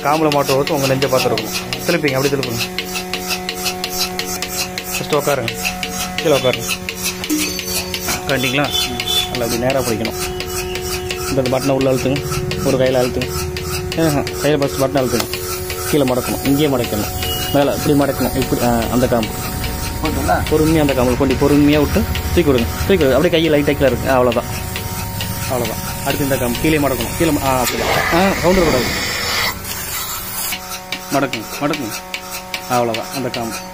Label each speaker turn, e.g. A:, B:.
A: காம்பில் மாட்டு ஓட்டு உங்கள் நெஞ்சை பார்த்துருக்கணும் திருப்பிங்க அப்படி திருப்புங்க ஃபஸ்ட்டு உட்காருங்க கீழே உட்காருங்க உட்காண்டிங்களா நல்லா அப்படி நேராக பிடிக்கணும் இந்த பட்டனை உள்ள அழுத்துங்க ஒரு கையில் அழுத்துங்க ஆஹா, கையில் ஃபஸ்ட் பட்டனை அழுத்துங்க கீழே மடக்கணும் இங்கேயே மடக்கணும் மேலே இப்படி மடக்கணும் இப்படி ஆ, அந்த காம்பு
B: போட்டுங்களா
A: பொறுமையாக அந்த காம்பில் கொண்டு பொறுமையாக விட்டு தூக்கி விடுங்க தூக்கி விடுங்க அப்படியே கையை லைட்டாக கீழே இருக்கு அவ்வளோதான் அவ்வளோதான் அடுத்து இந்த காம்பு கீழே மடக்கணும் கீழே ம- ஆ அப்படி ஆ சவுண்டு கூடாது மடக்குங்க மடக்குங்க அவ்வளோதான் அந்த காம்பு